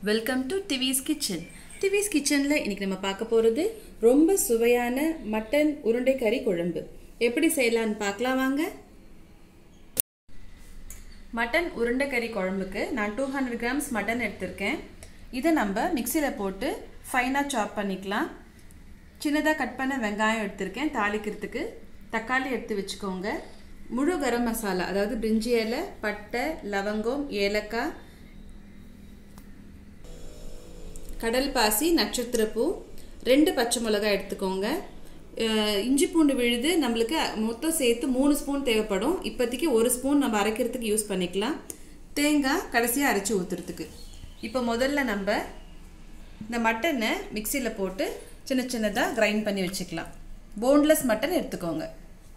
welcome to Divis kitchen Divis கிச்சனில் இன்னைக்கு நம்ம பார்க்க போகிறது ரொம்ப சுவையான மட்டன் உருண்டை கறி குழம்பு எப்படி செய்யலான்னு பார்க்கலாம் வாங்க மட்டன் உருண்டை கறி குழம்புக்கு நான் டூ ஹண்ட்ரட் கிராம்ஸ் மட்டன் எடுத்திருக்கேன் இதை நம்ம மிக்சியில் போட்டு ஃபைனாக சாப் பண்ணிக்கலாம் சின்னதாக கட் பண்ண வெங்காயம் எடுத்திருக்கேன் தாளிக்கிறதுக்கு தக்காளி எடுத்து வச்சுக்கோங்க முழு கரம் மசாலா அதாவது பிரிஞ்சி இலை பட்டை லவங்கம் ஏலக்காய் கடல் பாசி நட்சத்திரப்பூ ரெண்டு பச்சை மிளகாய் எடுத்துக்கோங்க அஹ் இஞ்சி பூண்டு விழுது நம்மளுக்கு மொத்தம் சேர்த்து மூணு ஸ்பூன் தேவைப்படும் இப்போதைக்கு ஒரு ஸ்பூன் நம்ம அரைக்கிறதுக்கு யூஸ் பண்ணிக்கலாம் தேங்காய் கடைசியாக அரைச்சி ஊற்றுறதுக்கு இப்போ முதல்ல நம்ம இந்த மட்டனை மிக்சியில் போட்டு சின்ன சின்னதாக கிரைண்ட் பண்ணி வச்சுக்கலாம் போன்லெஸ் மட்டன் எடுத்துக்கோங்க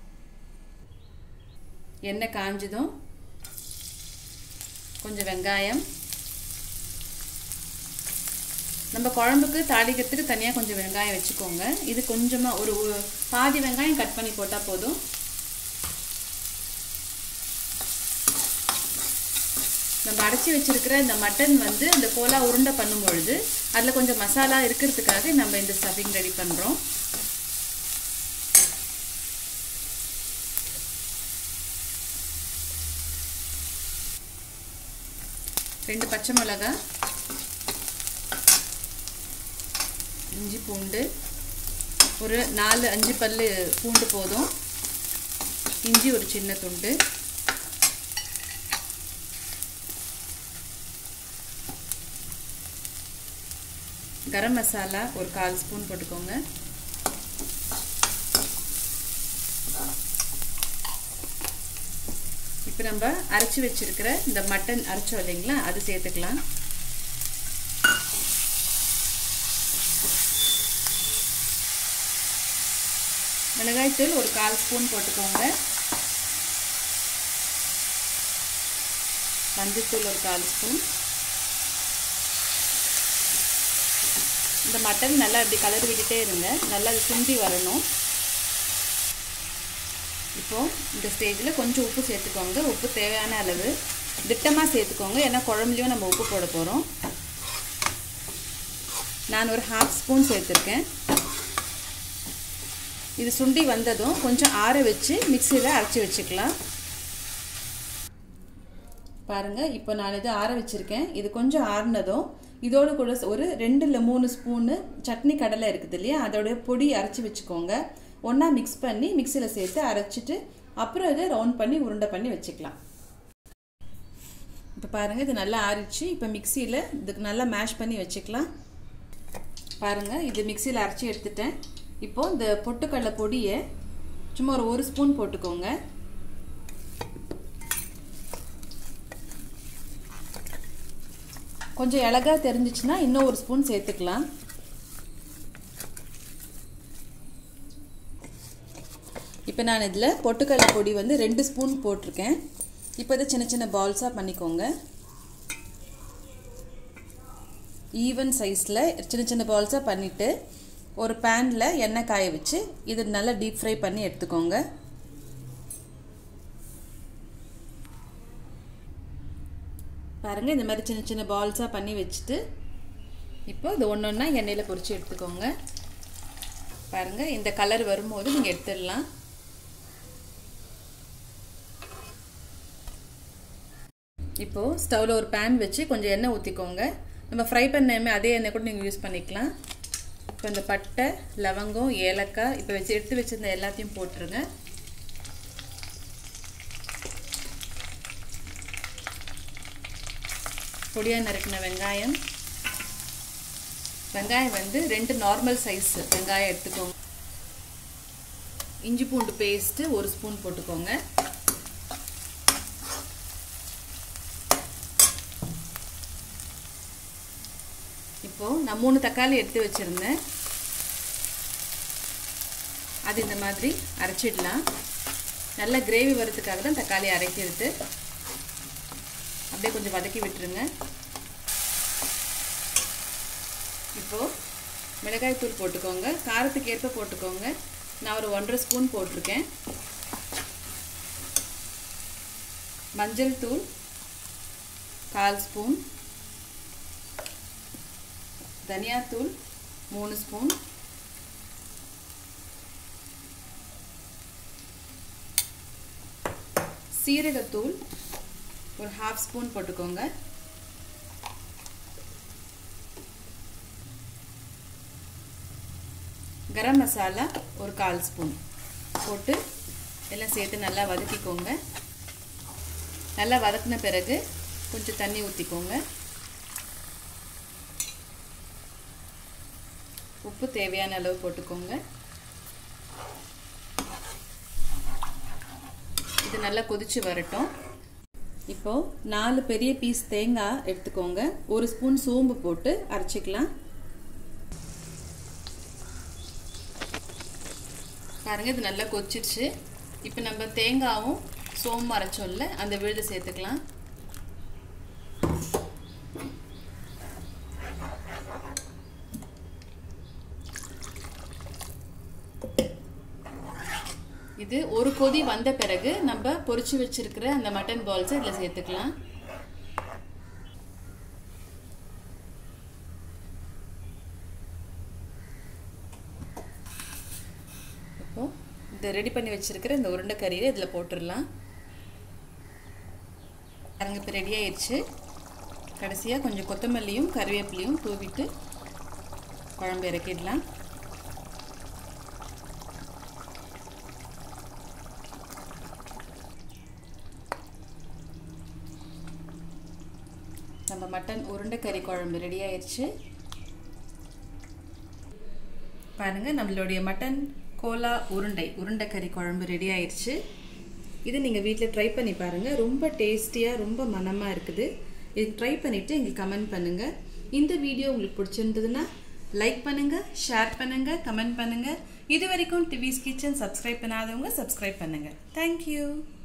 எண்ணெய் காஞ்சதும் கொஞ்சம் வெங்காயம் நம்ம குழம்புக்கு தாளிக்கிறதுக்கு தனியாக கொஞ்சம் வெங்காயம் வச்சுக்கோங்க இது கொஞ்சமாக ஒரு ஒரு பாதி வெங்காயம் கட் பண்ணி போட்டால் போதும் நம்ம அரைச்சி வச்சிருக்கிற இந்த மட்டன் வந்து அந்த கோலா உருண்டை பண்ணும் பொழுது அதில் கொஞ்சம் மசாலா இருக்கிறதுக்காக நம்ம இந்த ஸ்டஃபிங் ரெடி பண்ணுறோம் ரெண்டு பச்சை மிளகா இஞ்சி பூண்டு ஒரு நாலு அஞ்சு பல் பூண்டு போதும் இஞ்சி ஒரு சின்ன துண்டு கரம் மசாலா ஒரு கால் ஸ்பூன் போட்டுக்கோங்க இப்போ நம்ம அரைச்சி வச்சிருக்கிற இந்த மட்டன் அரைச்சோம் இல்லைங்களா அது சேர்த்துக்கலாம் மிளகாய்த்தூள் ஒரு கால் ஸ்பூன் போட்டுக்கோங்க மஞ்சத்தூள் ஒரு கால் ஸ்பூன் இந்த மட்டன் நல்லா இப்படி கலர் விட்டுட்டே இருங்க நல்லா அது சுண்டி வரணும் இப்போது இந்த ஸ்டேஜில் கொஞ்சம் உப்பு சேர்த்துக்கோங்க உப்பு தேவையான அளவு திட்டமாக சேர்த்துக்கோங்க ஏன்னா குழம்புலையும் நம்ம உப்பு போட போகிறோம் நான் ஒரு ஹாஃப் ஸ்பூன் சேர்த்துருக்கேன் இது சுண்டி வந்ததும் கொஞ்சம் ஆற வச்சு மிக்சியில் அரைச்சி வச்சுக்கலாம் பாருங்கள் இப்போ நான் இது ஆற வச்சுருக்கேன் இது கொஞ்சம் ஆறுனதும் இதோடு கூட ஒரு ரெண்டு இல்லை மூணு ஸ்பூனு சட்னி கடலை இருக்குது இல்லையா அதோடைய பொடி அரைச்சி வச்சுக்கோங்க ஒன்றா மிக்ஸ் பண்ணி மிக்சியில் சேர்த்து அரைச்சிட்டு அப்புறம் இதை ரவுண்ட் பண்ணி உருண்டை பண்ணி வச்சுக்கலாம் இப்போ பாருங்கள் இது நல்லா ஆறிச்சு இப்போ மிக்சியில் இதுக்கு நல்லா மேஷ் பண்ணி வச்சுக்கலாம் பாருங்கள் இது மிக்சியில் அரைச்சி எடுத்துட்டேன் இப்போது இந்த பொட்டுக்கடலை பொடியை சும்மா ஒரு ஒரு ஸ்பூன் போட்டுக்கோங்க கொஞ்சம் இலகா தெரிஞ்சிச்சுன்னா இன்னும் ஒரு ஸ்பூன் சேர்த்துக்கலாம் இப்போ நான் இதில் பொட்டுக்கடலை பொடி வந்து ரெண்டு ஸ்பூன் போட்டிருக்கேன் இப்போ இதை சின்ன சின்ன பால்ஸாக பண்ணிக்கோங்க ஈவன் சைஸில் சின்ன சின்ன பால்ஸாக பண்ணிவிட்டு ஒரு பேனில் எண்ணெய் காய வச்சு இது நல்லா டீப் ஃப்ரை பண்ணி எடுத்துக்கோங்க பாருங்கள் இந்த மாதிரி சின்ன சின்ன பால்ஸாக பண்ணி வச்சுட்டு இப்போ இது ஒன்று ஒன்றா எண்ணெயில் பொரித்து எடுத்துக்கோங்க பாருங்கள் இந்த கலர் வரும்போது நீங்கள் எடுத்துடலாம் இப்போது ஸ்டவ்வில் ஒரு பேன் வச்சு கொஞ்சம் எண்ணெய் ஊற்றிக்கோங்க நம்ம ஃப்ரை பண்ண எண்ணெய் அதே எண்ணெய் கூட நீங்கள் யூஸ் பண்ணிக்கலாம் இப்போ இந்த பட்டை லவங்கம் ஏலக்காய் இப்போ வச்சு எடுத்து வச்சுருந்த எல்லாத்தையும் போட்டுருங்க பொடியாக நறுக்கின வெங்காயம் வெங்காயம் வந்து ரெண்டு நார்மல் சைஸ் வெங்காயம் எடுத்துக்கோங்க இஞ்சி பூண்டு பேஸ்ட்டு ஒரு ஸ்பூன் போட்டுக்கோங்க இப்போது நான் மூணு தக்காளி எடுத்து வச்சுருந்தேன் அது இந்த மாதிரி அரைச்சிடலாம் நல்ல கிரேவி வரதுக்காக தான் தக்காளி அரைக்கிறது அப்படியே கொஞ்சம் வதக்கி விட்டுருங்க இப்போது மிளகாய் தூள் போட்டுக்கோங்க காரத்துக்கு ஏற்ப போட்டுக்கோங்க நான் ஒரு ஒன்றரை ஸ்பூன் போட்டிருக்கேன் மஞ்சள் தூள் கால் ஸ்பூன் தனியாத்தூள் மூணு ஸ்பூன் சீரகத்தூள் ஒரு ஹாஃப் ஸ்பூன் போட்டுக்கோங்க கரம் மசாலா ஒரு கால் ஸ்பூன் போட்டு எல்லாம் சேர்த்து நல்லா வதக்கிக்கோங்க நல்லா வதக்கின பிறகு கொஞ்சம் தண்ணி ஊற்றிக்கோங்க உப்பு தேவையான அளவு போட்டுக்கோங்க இது நல்லா கொதிச்சு வரட்டும் இப்போது நாலு பெரிய பீஸ் தேங்காய் எடுத்துக்கோங்க ஒரு ஸ்பூன் சோம்பு போட்டு அரைச்சிக்கலாம் பாருங்கள் இது நல்லா கொச்சிடுச்சு இப்போ நம்ம தேங்காவும் சோம்பு அரைச்சோம்ல அந்த விழுது சேர்த்துக்கலாம் இது ஒரு கொதி வந்த பிறகு நம்ம பொரிச்சு வச்சிருக்கிற அந்த மட்டன் பால்ஸை இதில் சேர்த்துக்கலாம் இப்போ இந்த ரெடி பண்ணி வச்சிருக்கிற இந்த உருண்டை கறியை இதில் போட்டுடலாம் பாருங்க இப்போ ரெடி ஆயிடுச்சு கடைசியாக கொஞ்சம் கொத்தமல்லியும் கருவேப்பிலையும் தூவிட்டு குழம்பு இறக்கிடலாம் நம்ம மட்டன் உருண்டைக்கறி குழம்பு ரெடி ஆயிடுச்சு பாருங்கள் நம்மளுடைய மட்டன் கோலா உருண்டை உருண்டைக்கறி குழம்பு ரெடி ஆயிடுச்சு இது நீங்கள் வீட்டில் ட்ரை பண்ணி பாருங்கள் ரொம்ப டேஸ்டியாக ரொம்ப மனமாக இருக்குது இது ட்ரை பண்ணிவிட்டு எங்களுக்கு கமெண்ட் பண்ணுங்கள் இந்த வீடியோ உங்களுக்கு பிடிச்சிருந்ததுன்னா லைக் பண்ணுங்கள் ஷேர் பண்ணுங்கள் கமெண்ட் பண்ணுங்கள் இது வரைக்கும் டிவிஸ் கிச்சன் சப்ஸ்கிரைப் பண்ணாதவங்க சப்ஸ்கிரைப் பண்ணுங்கள் தேங்க்யூ